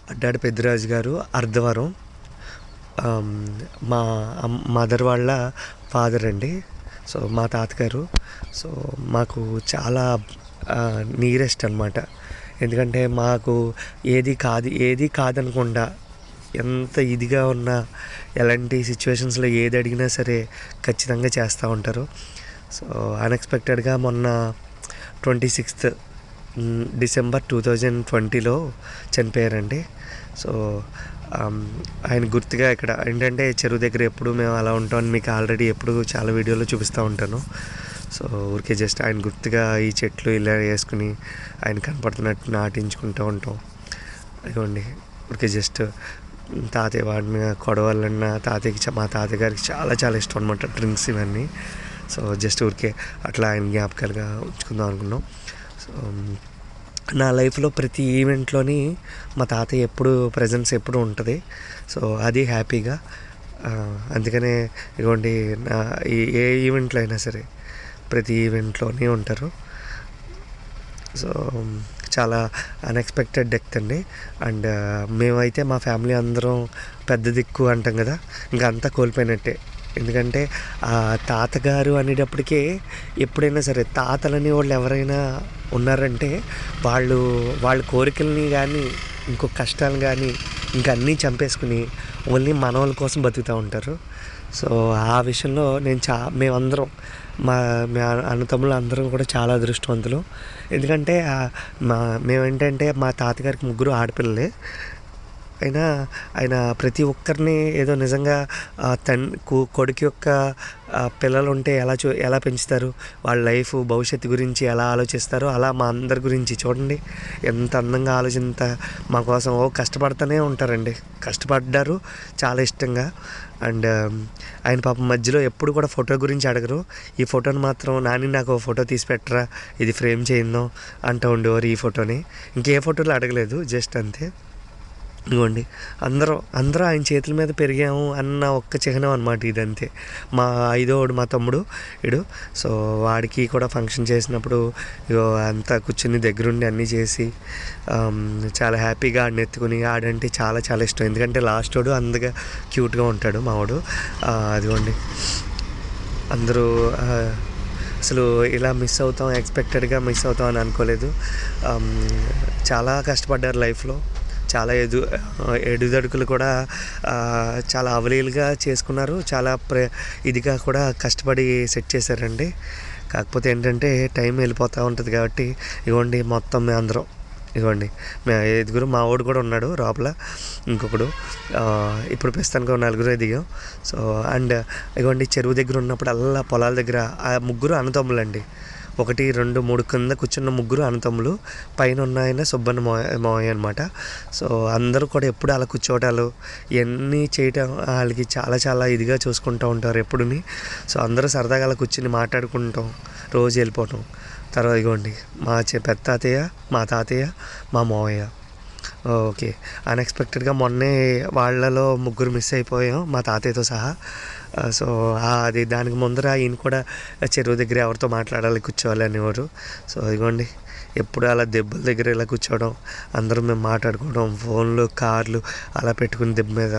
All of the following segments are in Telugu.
అడ్డాడి పెద్దిరాజు గారు అర్ధవరం ఆమ్, మా అమ్- మదర్ వాళ్ళ ఫాదర్ అండి సో మా తాతగారు సో మాకు చాలా నీరెస్ట్ అనమాట ఎందుకంటే మాకు ఏది కాదు ఏది కాదనకుండా ఎంత ఇదిగా ఉన్నా ఎలాంటి సిచ్యువేషన్స్లో ఏది అడిగినా సరే ఖచ్చితంగా చేస్తూ ఉంటారు సో అన్ఎక్స్పెక్టెడ్గా మొన్న twenty sixth December two thousand ట్వంటీలో చనిపోయారండి సో ఆమ్, ఆయన గుర్తుగా ఇక్కడ ఏంటంటే చెరువు దగ్గర ఎప్పుడు మేము అలా ఉంటామని మీకు ఆల్రెడీ ఎప్పుడు చాలా వీడియోలో చూపిస్తూ ఉంటాను సో ఊరికే జస్ట్ ఆయన గుర్తుగా ఈ చెట్లు ఇలా వేసుకుని ఆయన కనపడుతున్నట్టు నాటించుకుంటూ ఉంటాం ఇదిగోండి ఊరికే జస్ట్ తాతయ్య వాడిన కొడవలన్న తాతయ్యకి చ- మా తాతయ్య గారికి చాలా చాలా ఇష్టం అనమాట డ్రింక్స్ ఇవన్నీ సో జస్ట్ ఊరికే అట్లా ఆయన జ్ఞాపకాలుగా ఉంచుకుందాం అనుకున్నాం సో నా లైఫ్లో ప్రతి ఈవెంట్లోని మా తాతయ్య ఎప్పుడు ప్రజెన్స్ ఎప్పుడు ఉంటుంది సో అది హ్యాపీగా ఆ, అందుకనే ఇదిగోండి నా ఈ- ఏ ఈవెంట్లో అయినా సరే ప్రతి ఈవెంట్లోనే ఉంటారు సో చాలా అన్ఎక్స్పెక్టెడ్ డెత్ అండి అండ్ మేమైతే మా ఫ్యామిలీ అందరం పెద్ద దిక్కు అంటాం కదా ఇంకా అంతా కోల్పోయినట్టే ఎందుకంటే ఆ తాతగారు అనేటప్పటికే ఎప్పుడైనా సరే తాతలని వాళ్ళు ఎవరైనా ఉన్నారంటే వాళ్ళు వాళ్ళ కోరికల్ని కానీ ఇంకో కష్టాలు కానీ ఇంకా అన్నీ చంపేసుకుని ఓన్లీ మనవాళ్ళ కోసం బతుకుతూ ఉంటారు సో ఆ విషయంలో నేను చా మేమందరం మా మా అన్నతమ్ములు అందరం కూడా చాలా అదృష్టవంతులు ఎందుకంటే ఆ, మా మేమేంటంటే మా తాతగారికి ముగ్గురు ఆడపిల్లలే అయినా ఆయన ప్రతి ఒక్కరిని ఏదో నిజంగా ఆ, తన్ కు- కొడుకు యొక్క ఆ, పిల్లలు ఉంటే ఎలా చూ ఎలా పెంచుతారు వాళ్ళ లైఫ్ భవిష్యత్తు గురించి ఎలా ఆలోచిస్తారో అలా మా అందరి గురించి చూడండి ఎంత అందంగా ఆలోచింత మా కోసం ఓ కష్టపడుతూనే ఉంటారండి కష్టపడ్డారు చాలా ఇష్టంగా అండ్ ఆయన పాపం మధ్యలో ఎప్పుడు కూడా ఫోటో గురించి అడగరు ఈ ఫోటోని మాత్రం నాని నాకు ఓ ఫోటో తీసి పెట్టరా ఇది ఫ్రేమ్ చేయిందాం అంటూ ఉండేవారు ఈ ఫోటోని ఇంకే ఫోటోలు అడగలేదు జస్ట్ అంతే ఇదిగోండి అందరం అందరూ ఆయన చేతుల మీద పెరిగాము అన్న ఒక్క చిహ్నం అనమాట ఇదంతే మా ఐదోడు మా తమ్ముడు ఇడు సో వాడికి కూడా ఫంక్షన్ చేసినప్పుడు ఇగో అంతా కూర్చుని దగ్గరుండి అన్నీ చేసి ఆమ్, చాలా హ్యాపీగా ఆడిని ఎత్తుకుని ఆడంటే చాలా చాలా ఇష్టం ఎందుకంటే లాస్ట్ వాడు అందగా క్యూట్గా ఉంటాడు మావాడు ఆ, అదిగోండి అందరూ ఆ, అసలు ఇలా మిస్ అవుతాం ఎక్స్పెక్టెడ్గా మిస్ అవుతాం అని అనుకోలేదు ఆమ్, చాలా కష్టపడ్డారు లైఫ్లో చాలా ఎదు ఎడుదడుకులు కూడా ఆ, చాలా అవలీలుగా చేసుకున్నారు చాలా ప్ర ఇదిగా కూడా కష్టపడి సెట్ చేశారండి కాకపోతే ఏంటంటే టైం వెళ్ళిపోతూ ఉంటుంది కాబట్టి ఇవ్వండి మొత్తం మేము అందరం ఇదిగోండి మే ఐదుగురు మా వాడు కూడా ఉన్నాడు లోపల ఇంకొకడు ఆ, ఇప్పుడు ప్రస్తుతానికి నలుగురే దిగాం సో అండ్ ఇదిగోండి చెరువు దగ్గర ఉన్నప్పుడు అల్లా పొలాల దగ్గర ఆ ముగ్గురు అన్నదమ్ములండి ఒకటి రెండు మూడు కింద కూర్చున్న ముగ్గురు అన్నతమ్ములు పైన ఉన్న ఆయన సుబ్బన్న మోయ మోయ అనమాట సో అందరూ కూడా ఎప్పుడు అలా కూర్చోవటాలు ఇవన్నీ చేయటం వాళ్ళకి చాలా చాలా ఇదిగా చూసుకుంటూ ఉంటారు ఎప్పుడుని సో అందరూ సరదాగా అలా కూర్చుని మాట్లాడుకుంటాం రోజు వెళ్ళిపోవటం తర్వాత ఇగోండి మా చె పెద్ద తాతయ్య మా తాతయ్య మా మావయ్య ఓకే అన్ఎక్స్పెక్టెడ్గా మొన్నే వాళ్ళలో ముగ్గురు మిస్ అయిపోయాం మా తాతయ్యతో సహా ఆ, సో ఆ, అది దానికి ముందర ఈయన కూడా చెరువు దగ్గర ఎవరితో మాట్లాడాలి కూర్చోవాలి అనేవారు సో ఇదిగోండి ఎప్పుడు అలా దెబ్బల దగ్గర ఇలా కూర్చోవడం అందరం మేము మాట్లాడుకోవడం ఫోన్లు కార్లు అలా పెట్టుకుని దెబ్బ మీద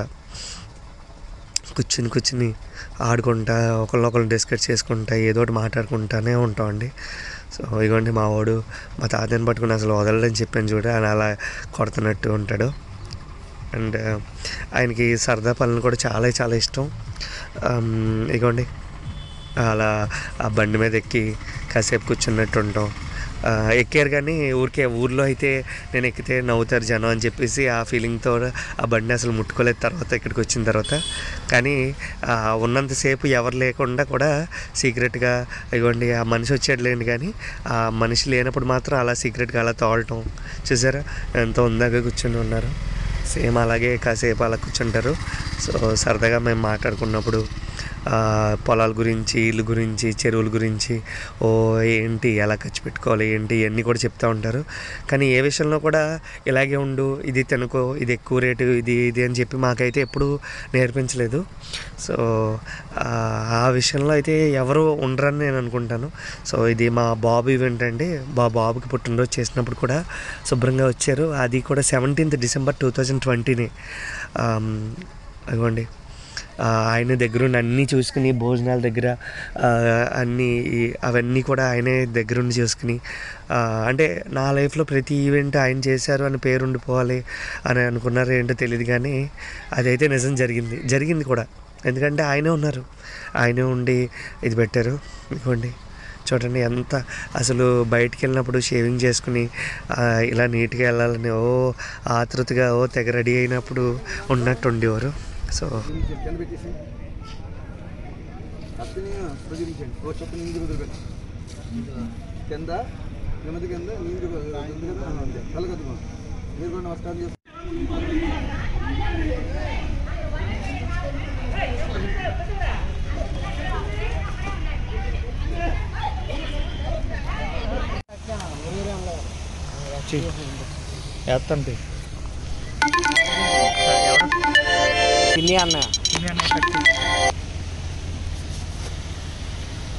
కూర్చుని కూర్చుని ఆడుకుంటా ఒకళ్ళొకళ్ళు డిస్కస్ చేసుకుంటా ఏదో ఒకటి మాట్లాడుకుంటానే ఉంటామండి సో ఇగోండి మా వాడు మా తాతని పట్టుకుని అసలు వదలడని చెప్పాను చూడ ఆయన అలా కొడుతున్నట్టు ఉంటాడు అండ్ ఆయనకి సరదా పనులు కూడా చాలా చాలా ఇష్టం ఆమ్, ఇగోండి అలా ఆ బండి మీద ఎక్కి కాసేపు కూర్చున్నట్టు ఉంటాం ఆ, ఎక్కారు కానీ ఊరికే ఊర్లో అయితే నేను ఎక్కితే నవ్వుతారు జనం అని చెప్పేసి ఆ ఫీలింగ్తో ఆ బండి అసలు ముట్టుకోలేదు తర్వాత ఇక్కడికి వచ్చిన తర్వాత కానీ ఆ, ఉన్నంతసేపు ఎవరు లేకుండా కూడా సీక్రెట్గా ఇవ్వండి ఆ మనిషి వచ్చాడులేండి కానీ ఆ మనిషి లేనప్పుడు మాత్రం అలా సీక్రెట్గా అలా తోలటం చూసారా ఎంత ఉందాగా కూర్చొని ఉన్నారు సేమ్ అలాగే కాసేపు అలా కూర్చుంటారు సో సరదాగా మేము మాట్లాడుకున్నప్పుడు ఆ, పొలాల గురించి ఇల్లు గురించి చెరువుల గురించి ఓ ఏంటి ఎలా ఖర్చు పెట్టుకోవాలి ఏంటి ఇవన్నీ కూడా చెప్తూ ఉంటారు కానీ ఏ విషయంలో కూడా ఇలాగే ఉండు ఇది తినుకో ఇది ఎక్కువ రేటు ఇది ఇది అని చెప్పి మాకైతే ఎప్పుడూ నేర్పించలేదు సో ఆ, ఆ విషయంలో అయితే ఎవరు ఉండరని నేను అనుకుంటాను సో ఇది మా బాబు ఈవెంట్ అండి మా బాబుకి పుట్టినరోజు చేసినప్పుడు కూడా శుభ్రంగా వచ్చారు అది కూడా సెవెంటీన్త్ డిసెంబర్ టూ థౌజండ్ ట్వంటీని అదిగోండి ఆ, ఆయన దగ్గరుండి అన్నీ చూసుకుని భోజనాల దగ్గర ఆ, అన్నీ ఈ- అవన్నీ కూడా ఆయనే దగ్గరుండి చూసుకుని ఆ, అంటే నా లైఫ్లో ప్రతి ఈవెంట్ ఆయన చేశారు అని పేరు ఉండిపోవాలి అని అనుకున్నారు ఏంటో తెలియదు కానీ అదైతే నిజం జరిగింది జరిగింది కూడా ఎందుకంటే ఆయనే ఉన్నారు ఆయనే ఉండి ఇది పెట్టారు ఇదిగోండి చూడండి ఎంత అసలు బయటికి వెళ్ళినప్పుడు షేవింగ్ చేసుకుని ఆ, ఇలా నీట్గా వెళ్ళాలని ఓ ఆతృతగా ఓ తెగ రెడీ అయినప్పుడు ఉన్నట్టు ఉండేవారు సో దీనికి కింద పెట్టేసి అతని ప్రజరించండి ఓ చొక్క నీళ్ళు వదిలిపెట్టి కింద నెమ్మది కింద నీళ్ళు ఉంది కదా ఆ, అంతే కలగదు మీరు కూడా నమస్కారం చేస్తారు వేస్తండి తిని అన్న